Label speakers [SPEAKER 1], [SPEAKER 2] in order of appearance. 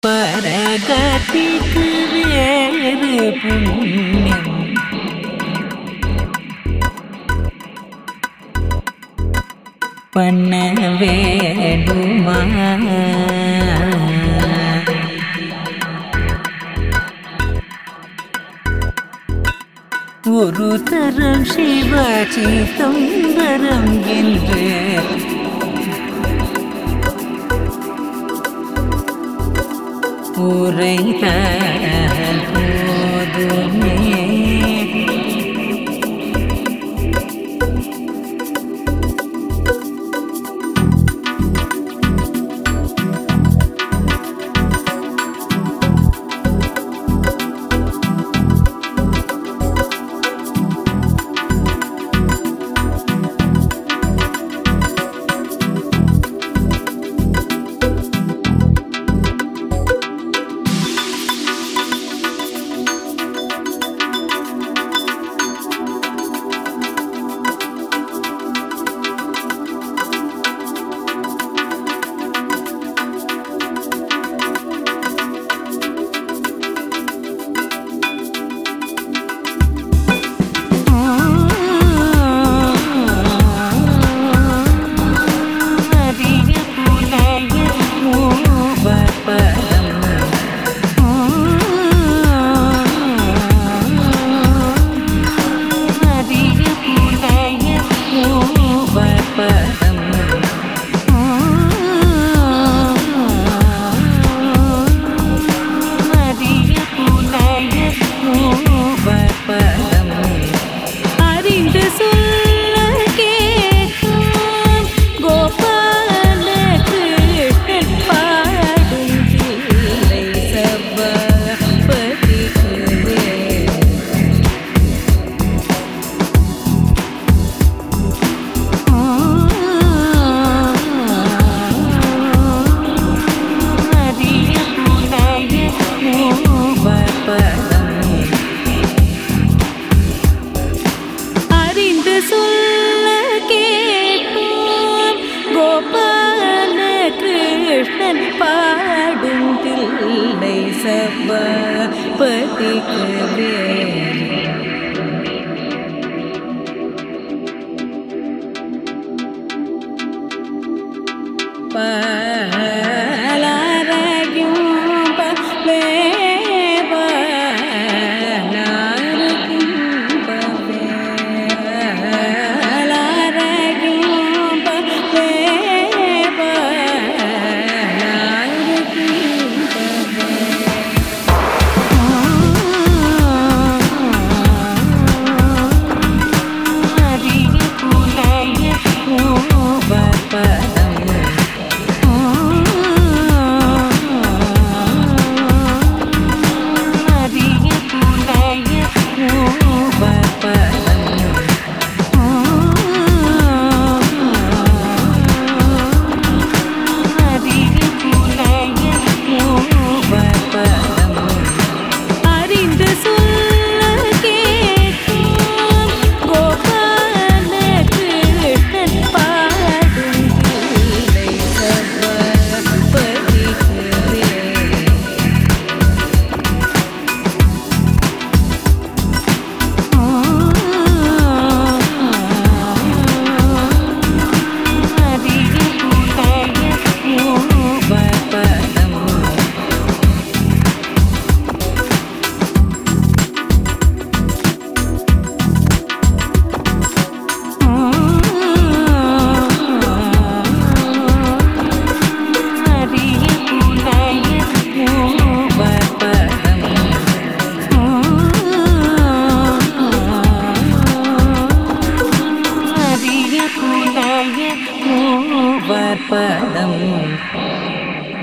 [SPEAKER 1] பரகதிக்கு வேறு புண்ணியம் பண்ண வேண்டுமா ஒரு தரம் சிவாஜி தொந்தரம் என்று உரைத்த போதுமே அரிய புலைய மூவப்பதம் அரிய புலைய மூவப்பதம் அரிய புலைய மூவப்பதம் அறிந்து சொல்ல கேட்கும் கோபால கிருஷ்ணன் பாடும் தில்லை சபாபதிக்கு அரிய புலைய மூவப்பதம் அறிந்து சொல்ல கேட்போம் கோபால கிருஷ்ணன் பாடும் தில்லை சபாபதிக்கு வேறு பாலாரையும் பவேவானாருக்கும் பவேலாரையும் பவேவானாருக்கும் அரிய புலைய மூவப்பதம் அரிய புலைய மூவப்பதம் அரிய புலைய மூவப்பதம் அறிந்து சொல்ல கேட்கும் கோபால கிருஷ்ணன் பாடும் தில்லை சபாபதிக்கு வேறு அரிய புலைய மூவப்பதம் அரிய புலைய மூவப்பதம் அரிய புலைய மூவப்பதம்